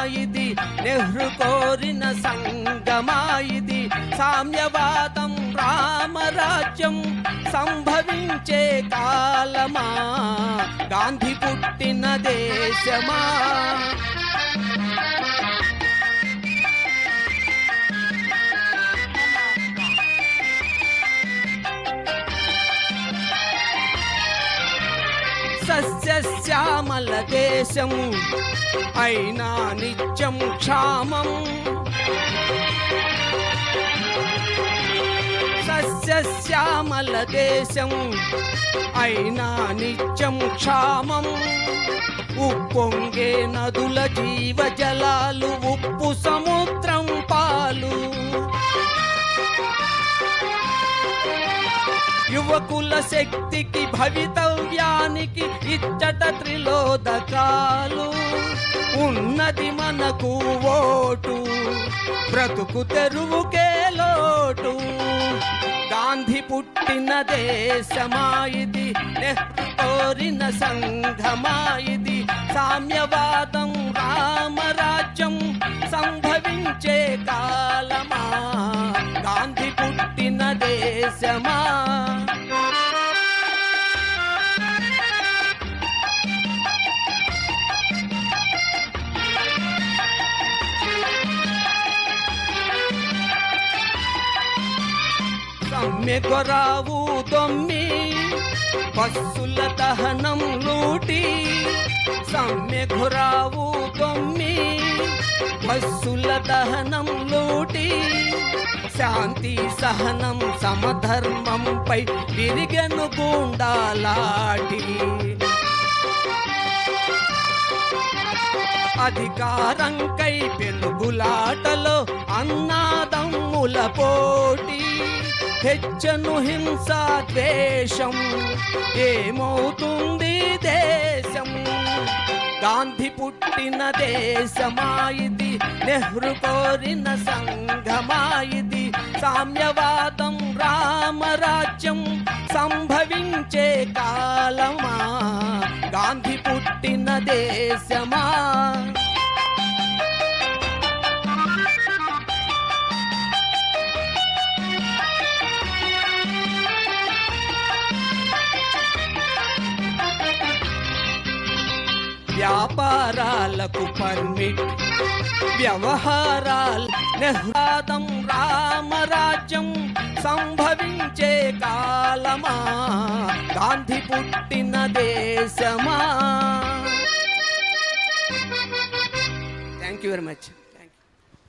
ఇది నెహ్రు కోరిన సంగమా ఇది సామ్యవాదం రామరాజ్యం సంభవించే కాలమా గాంధీ పుట్టిన దేశమా సస్యశ్యామల దేశం అయినా నిత్యం క్షామం సస్యశ్యామల దేశం అయినా నిత్యం క్షామం ఉప్పొంగే నదుల జీవ జలాలు ఉప్పు సముద్రం పాలు యువకుల శక్తికి భవితవ్యానికి ఇచ్చట త్రిలోదకాలు ఉన్నది మనకు ఓటు బ్రతుకు తెరువుకే లోటు గాంధీ పుట్టిన దేశమా ఇది నెహ్రు కోరిన సంఘమా ఇది సామ్యవాదం రామరాజ్యం సంభవించే కాలమా గాంధీ పుట్టిన దేశమా సమ్మెకొరావు దొమ్మి బస్సుల దహనం లూటి సమ్మెఘురావు దొమ్మి బస్సుల దహనం లూటి శాంతి సహనం సమధర్మంపై విరిగను గుండాలాటి అధికారంకై పెనుగులాటలో అన్నాదమ్ముల పోటీ హెచ్చను హింస ద్వేషం ఏమవుతుంది దేశం గాంధీ పుట్టిన దేశమా ఇది నెహ్రు కోరిన సంఘమా ఇది సామ్యవాదం రామరాజ్యం సంభవించే కాలమా గాంధీ పుట్టిన దేశమా వ్యాపారాలకు పర్మిట్ వ్యవహారాలు నెహ్రాదం రామరాజ్యం సంభవించే కాలమా గాంధీ పుట్టిన దేశమా థ్యాంక్ యూ వెరీ మచ్